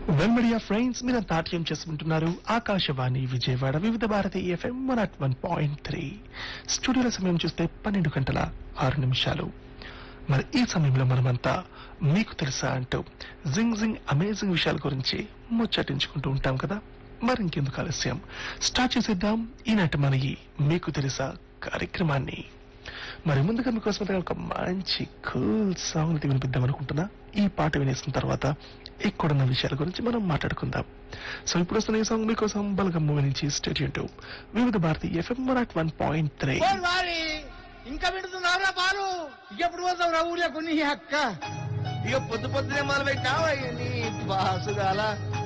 well media friends మీరు నాట్యం చేసుకుంటున్నారు Akashvani Vijayawada Vividh Bharati FM one at one point three స్టూడియోల సమయం చూస్తే పన్నెండు గంటల ఆరు నిమిషాలు మరి ఈ సమయంలో మనమంతా మీకు తెలుసా అంటూ జింగ్ జింగ్ అమేజింగ్ విషయాల గురించి ముచ్చటించుకుంటూ ఉంటాం కదా మరి ఇంకెందుకు ఆలస్యం స్టార్ట్ చేసేద్దాం ఈనాటి మన ఈ మీకు తెలుసా కార్యక్రమాన్ని మరి ముందుగా మీకోసం ఒక మంచి కూల్ సాంగ్ అయితే వినిపిద్దాం అనుకుంటున్నా ఈ పాట వినేసిన తర్వాత ఇక్కడున్న విషయాల గురించి మనం మాట్లాడుకుందాం సో ఇప్పుడు వస్తున్న ఈ సాంగ్ మీకోసం బలగం మూవీ నుంచి stadium to Vividh Bharati FM one point three phone వారి ఇంకా పెడుతున్నావురా పాలు ఎప్పుడు పోతావు రా ఊళ్ళో కొన్ని అక్క ఇక పొద్దు పొద్దునే మొదలు పెట్టావా నీ బాసుగాల